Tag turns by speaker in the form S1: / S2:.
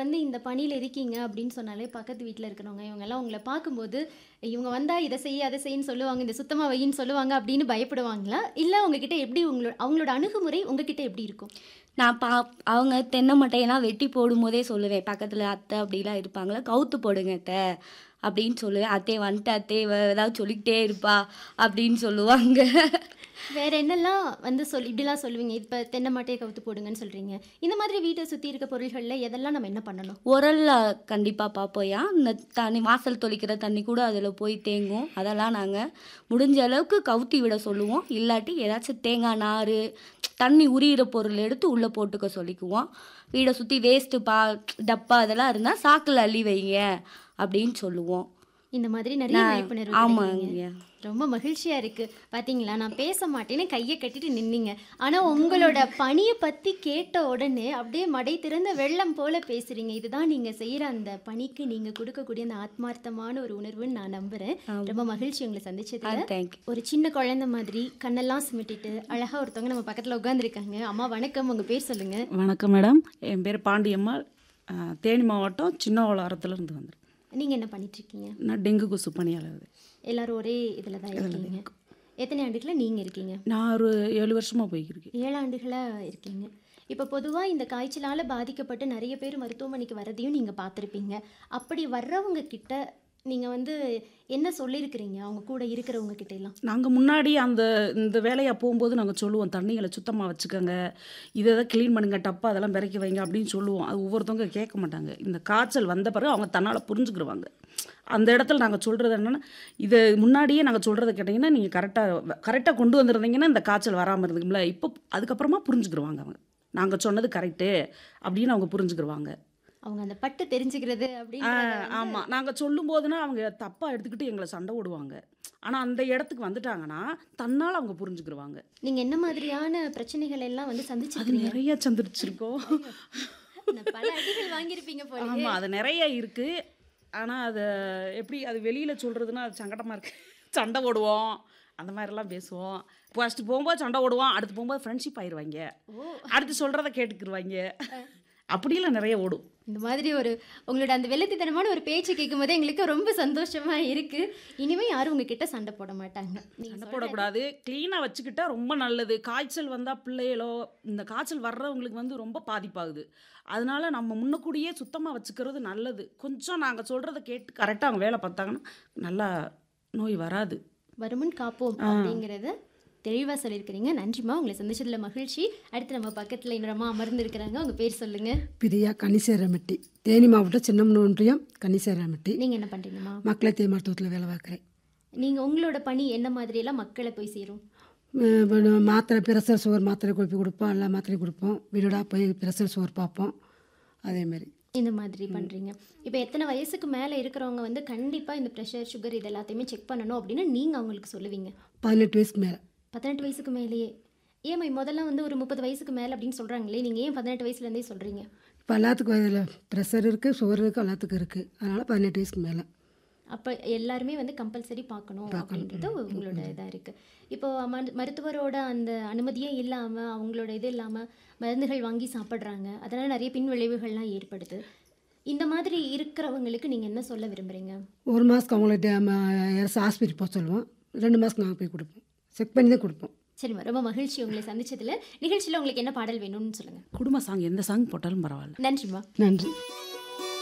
S1: வந்து இந்த பணியில் இருக்கீங்க அப்படின்னு சொன்னாலே பக்கத்து வீட்டில் இருக்கிறவங்க இவங்கெல்லாம் உங்களை பார்க்கும்போது இவங்க வந்தா இதை செய்ய அதை செய்யன்னு சொல்லுவாங்க இந்த சுத்தமாக வையின்னு சொல்லுவாங்க அப்படின்னு பயப்படுவாங்களா இல்லை உங்ககிட்ட எப்படி உங்களோட அவங்களோட அணுகுமுறை உங்ககிட்ட எப்படி இருக்கும்
S2: நான் பா அவங்க தென்னை மட்டையெல்லாம் வெட்டி போடும்போதே சொல்லுவேன் பக்கத்தில் அத்தை அப்படிலாம் இருப்பாங்களா கவுத்து போடுங்க அத்தை அப்படின்னு சொல்லுவேன் அத்தை வந்துட்டு அத்தை இவ ஏதாவது சொல்லிக்கிட்டே இருப்பா அப்படின்னு சொல்லுவாங்க
S1: வேற என்னெல்லாம் வந்து சொல் இப்படிலாம் சொல்லுவீங்க இப்போ தென்னை மாட்டையை கவுத்து போடுங்கன்னு சொல்றீங்க இந்த மாதிரி வீட்டை சுற்றி இருக்க பொருள்களில் எதெல்லாம் நம்ம என்ன பண்ணணும்
S2: உரல்ல கண்டிப்பாக பார்ப்போயா இந்த தண்ணி வாசல் தொளிக்கிற தண்ணி கூட அதில் போய் தேங்கும் அதெல்லாம் நாங்கள் முடிஞ்ச அளவுக்கு கவுத்தி விட சொல்லுவோம் இல்லாட்டி ஏதாச்சும் தேங்காய் நார் தண்ணி உரியிற பொருள் எடுத்து உள்ளே போட்டுக்க சொல்லிக்குவோம் வீடை சுற்றி வேஸ்ட்டு பா டப்பா அதெல்லாம் இருந்தால் சாக்கில் அள்ளி வைங்க அப்படின்னு சொல்லுவோம்
S1: இந்த மாதிரி நிறைய
S2: நான்-
S1: விழிப்புணர்வு
S2: ஆமாங்க.
S1: கிடைக்குங்க. ரொம்ப மகிழ்ச்சியா இருக்கு பாத்தீங்களா நான் பேச மாட்டேன்னு கையை கட்டிட்டு நின்னீங்க ஆனா உங்களோட பணியை பத்தி கேட்ட உடனே அப்படியே மடை திறந்த வெள்ளம் போல பேசுறீங்க இதுதான் நீங்க செய்யற அந்த பணிக்கு நீங்க கொடுக்கக்கூடிய அந்த ஆத்மார்த்தமான ஒரு உணர்வுன்னு நான் நம்புறேன் ரொம்ப மகிழ்ச்சி உங்களை
S2: ஆ
S1: சந்திச்சதுல
S2: தேங்க்யூ
S1: ஒரு சின்ன குழந்தை மாதிரி கண்ணெல்லாம் சிமிட்டிட்டு அழகா ஒருத்தவங்க நம்ம பக்கத்துல உட்காந்துருக்காங்க அம்மா வணக்கம் உங்க பேர் சொல்லுங்க
S3: வணக்கம் மேடம் என் பேர் பாண்டியம்மாள் அஹ், தேனி மாவட்டம் சின்ன இருந்து வந்திருக்கேன்
S1: நீங்க என்ன பண்ணிட்டு இருக்கீங்க
S3: நான் டெங்கு கொசு பணியாளர்
S1: எல்லாரும் ஒரே இதுல தான் இருக்கீங்க எத்தனை ஆண்டுகளா நீங்க இருக்கீங்க
S3: நான் ஒரு ஏழு வருஷமாக போய்க்கிருக்கேன்
S1: ஏழு ஆண்டுகளாக இருக்கீங்க இப்போ பொதுவாக இந்த காய்ச்சலால் பாதிக்கப்பட்டு நிறைய பேர் மருத்துவமனைக்கு வரதையும் நீங்கள் பார்த்துருப்பீங்க அப்படி வர்றவங்க கிட்ட நீங்கள் வந்து என்ன சொல்லியிருக்கிறீங்க அவங்க கூட இருக்கிறவங்க கிட்ட எல்லாம்
S3: நாங்கள் முன்னாடி அந்த இந்த வேலையாக போகும்போது நாங்கள் சொல்லுவோம் தண்ணிகளை சுத்தமாக வச்சுக்கோங்க இதை தான் க்ளீன் பண்ணுங்க டப்பா அதெல்லாம் பிறக்கி வைங்க அப்படின்னு சொல்லுவோம் அது ஒவ்வொருத்தவங்க கேட்க மாட்டாங்க இந்த காய்ச்சல் வந்த பிறகு அவங்க தன்னால் புரிஞ்சுக்கிடுவாங்க அந்த இடத்துல நாங்கள் சொல்கிறது என்னென்னா இதை முன்னாடியே நாங்கள் சொல்கிறத கேட்டிங்கன்னா நீங்கள் கரெக்டாக கரெக்டாக கொண்டு வந்திருந்தீங்கன்னா இந்த காய்ச்சல் வராமல் இருந்துக்கும்ல இப்போ அதுக்கப்புறமா புரிஞ்சுக்கிடுவாங்க அவங்க நாங்கள் சொன்னது கரெக்டு அப்படின்னு அவங்க புரிஞ்சுக்கிடுவாங்க
S1: அவங்க அந்த பட்டு தெரிஞ்சுக்கிறது அப்படின்னு
S3: ஆமாம் நாங்கள் சொல்லும் போதுனா அவங்க தப்பாக எடுத்துக்கிட்டு எங்களை சண்டை போடுவாங்க ஆனால் அந்த இடத்துக்கு வந்துட்டாங்கன்னா தன்னால் அவங்க புரிஞ்சுக்கிடுவாங்க
S1: நீங்கள் என்ன மாதிரியான பிரச்சனைகள் எல்லாம் வந்து
S3: அது
S1: சந்திச்சிருக்கீங்க
S3: நிறைய சந்திரிச்சிருக்கோம்
S1: பல அடிகள் வாங்கியிருப்பீங்க போல
S3: ஆமாம் அது நிறைய இருக்குது ஆனால் அதை எப்படி அது வெளியில் சொல்கிறதுனா அது சங்கடமாக இருக்குது சண்டை போடுவோம் அந்த மாதிரிலாம் பேசுவோம் ஃபஸ்ட்டு போகும்போது சண்டை ஓடுவோம் அடுத்து போகும்போது ஃப்ரெண்ட்ஷிப் ஆயிடுவாங்க அடுத்து சொல்கிறத கேட்டுக்கிருவாங்க அப்படிலாம் நிறைய ஓடும்
S1: இந்த மாதிரி ஒரு உங்களோட அந்த வெள்ளத்தித்தனமான ஒரு பேச்சு கேட்கும்போது எங்களுக்கு ரொம்ப சந்தோஷமா இருக்கு இனிமே யாரும் உங்ககிட்ட சண்டை போட மாட்டாங்க நீங்க
S3: சண்டை போடக்கூடாது க்ளீனாக வச்சுக்கிட்டா ரொம்ப நல்லது காய்ச்சல் வந்தால் பிள்ளைகளோ இந்த காய்ச்சல் வர்றவங்களுக்கு வந்து ரொம்ப பாதிப்பாகுது அதனால நம்ம முன்னக்கூடியே சுத்தமாக வச்சுக்கிறது நல்லது கொஞ்சம் நாங்கள் சொல்கிறத கேட்டு கரெக்டாக அவங்க வேலை பார்த்தாங்கன்னா நல்லா நோய் வராது
S1: வருமுன் காப்போம் அப்படிங்கறத தெளிவா சொல்லியிருக்கிறீங்க நன்றிம்மா உங்களை சந்திச்சதுல மகிழ்ச்சி அடுத்து நம்ம பக்கத்துல இன்னொரு அம்மா அமர்ந்து இருக்கிறாங்க உங்க பேர் சொல்லுங்க
S4: பிரியா கனிசேரமெட்டி தேனி மாவட்டம் சின்னமனு ஒன்றியம் கனிசேரமெட்டி
S1: நீங்க என்ன பண்றீங்கம்மா
S4: மக்களை தே மருத்துவத்தில் வேலை பார்க்குறேன்
S1: நீங்க உங்களோட பணி என்ன மாதிரி எல்லாம் மக்களை போய் சேரும்
S4: மாத்திரை பிரஷர் சுகர் மாத்திரை குழப்பி கொடுப்போம் எல்லா மாத்திரையும் கொடுப்போம் வீடோட போய் பிரஷர் சுகர் பார்ப்போம் அதேமாரி
S1: இந்த மாதிரி பண்றீங்க இப்போ எத்தனை வயசுக்கு மேல இருக்கிறவங்க வந்து கண்டிப்பா இந்த ப்ரெஷர் சுகர் இது எல்லாத்தையுமே செக் பண்ணணும் அப்படின்னு நீங்க அவங்களுக்கு சொல்லுவீங்க
S4: பதினெட்டு வயசுக்கு மேலே
S1: பதினெட்டு வயசுக்கு மேலேயே ஏமா முதல்ல வந்து ஒரு முப்பது வயசுக்கு மேலே அப்படின்னு சொல்றாங்களே நீங்க ஏன் பதினெட்டு வயசுலேருந்தே சொல்றீங்க
S4: இப்போ எல்லாத்துக்கும் இதில் ப்ரெஷர் இருக்குது சுகர் இருக்குது எல்லாத்துக்கும் இருக்குது அதனால் பதினெட்டு வயசுக்கு மேலே
S1: அப்போ எல்லாருமே வந்து கம்பல்சரி பார்க்கணும் அப்படின்றது உங்களோட இதாக இருக்குது இப்போ மரு- மருத்துவரோட அந்த அனுமதியே இல்லாமல் அவங்களோட இது இல்லாமல் மருந்துகள் வாங்கி சாப்பிட்றாங்க அதனால் நிறைய பின் விளைவுகள்லாம் ஏற்படுது இந்த மாதிரி இருக்கிறவங்களுக்கு நீங்கள் என்ன சொல்ல விரும்புகிறீங்க
S4: ஒரு மாதத்துக்கு அவங்கள்ட்ட யாராச்சும் ஆஸ்பத்திரி போக சொல்லுவோம் ரெண்டு மாதத்துக்கு நாங்கள் போய் கொடுப்போம் செக் பண்ணி தான் கொடுப்போம்
S1: சரிம்மா ரொம்ப மகிழ்ச்சி உங்களை சந்திச்சதுல நிகழ்ச்சியில் உங்களுக்கு என்ன பாடல் வேணும்னு சொல்லுங்கள்
S3: குடும்ப சாங் எந்த சாங் போட்டாலும் பரவாயில்ல
S1: நன்றிம்மா
S4: நன்றி